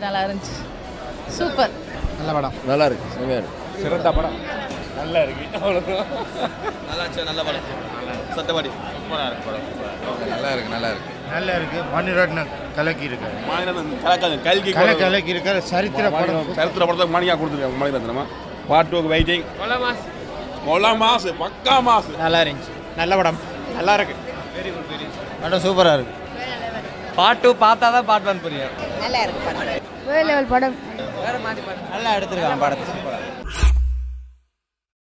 நல்லா இருந்துச்சு சூப்பர் நல்ல படம் நல்லா இருக்கு செம்மையா இருக்கு சிறந்த படம் நல்லா இருக்கு அவ்வளோதான் நல்லா இருந்துச்சு நல்ல படம் சத்தவாடி நல்லா இருக்கு நல்லா இருக்கு நல்லா இருக்கு மணிரத்ன கலக்கி இருக்கு கலக்காது கல்கி கலை கலக்கி இருக்காரு சரித்திர படம் சரித்திர படத்தை மணியாக கொடுத்துருக்காங்க மணிரத்னமா பார்ட் டூக்கு வெயிட்டிங் கொலா மாசு பக்கா மாசு நல்லா இருந்துச்சு நல்ல படம் நல்லா இருக்கு படம் சூப்பராக இருக்கு பார்ட் டூ பார்த்தா தான் பார்ட் ஒன் புரியும் நல்லா இருக்கு படம் வேறு லெவல் படம் நல்லா எடுத்துருக்காங்க படத்தை சூப்பராக